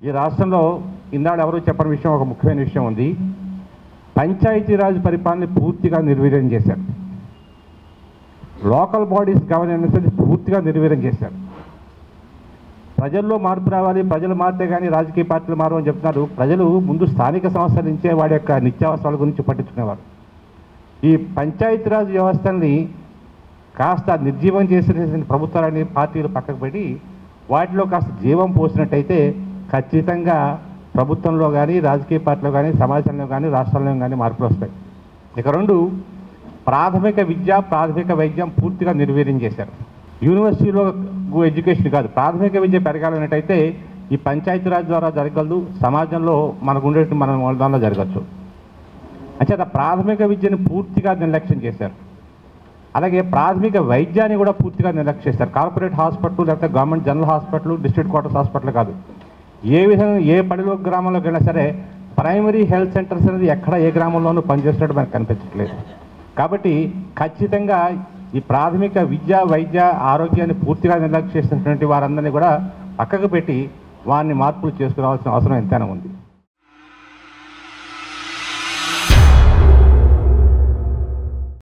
ఈ రాష్ట్రంలో ఇందాడు ఎవరు చెప్పని విషయం ఒక ముఖ్యమైన విషయం ఉంది పంచాయతీరాజ్ పరిపాలన పూర్తిగా నిర్వీర్యం చేశారు లోకల్ బాడీస్ గవర్నెన్స్ అనేది పూర్తిగా నిర్వీర్యం చేశారు ప్రజల్లో మార్పు రావాలి ప్రజలు మారితే కానీ రాజకీయ పార్టీలు మారు అని చెప్తున్నారు ప్రజలు ముందు స్థానిక సంస్థల నుంచే వాడి యొక్క నిత్యావసరాల గురించి పట్టించుకునేవారు ఈ పంచాయతీరాజ్ వ్యవస్థల్ని కాస్త నిర్జీవం చేసిన ప్రభుత్వాలని పార్టీలు పక్కకు పెట్టి వాటిలో కాస్త జీవం పోసినట్టయితే ఖచ్చితంగా ప్రభుత్వంలో కానీ రాజకీయ పార్టీలో కానీ సమాజంలో కానీ రాష్ట్రంలో కానీ మార్పులు వస్తాయి ఇక రెండు ప్రాథమిక విద్య ప్రాథమిక వైద్యం పూర్తిగా నిర్వీర్యం చేశారు యూనివర్సిటీలో ఎడ్యుకేషన్ కాదు ప్రాథమిక విద్య పెరగాలన్నట్టయితే ఈ పంచాయతీరాజ్ ద్వారా జరగలదు సమాజంలో మనకు ఉండే మన దానిలో జరగచ్చు అంచేత ప్రాథమిక విద్యను పూర్తిగా నిర్లక్ష్యం చేశారు అలాగే ప్రాథమిక వైద్యాన్ని కూడా పూర్తిగా నిర్లక్ష్యం చేశారు కార్పొరేట్ హాస్పిటల్ లేకపోతే government general hospital district quarters hospital కాదు ఏ విధంగా ఏ పడిలో గ్రామంలోకి వెళ్ళినా సరే ప్రైమరీ హెల్త్ సెంటర్స్ అనేది ఎక్కడ ఏ గ్రామంలోనూ పనిచేస్తున్నట్టు మనకు కనిపించట్లేదు కాబట్టి ఖచ్చితంగా ఈ ప్రాథమిక విద్య వైద్య ఆరోగ్యాన్ని పూర్తిగా నిర్లక్ష్యం చేసినటువంటి వారందరినీ కూడా పక్కకు పెట్టి వారిని మార్పులు చేసుకురావాల్సిన అవసరం ఎంతైనా ఉంది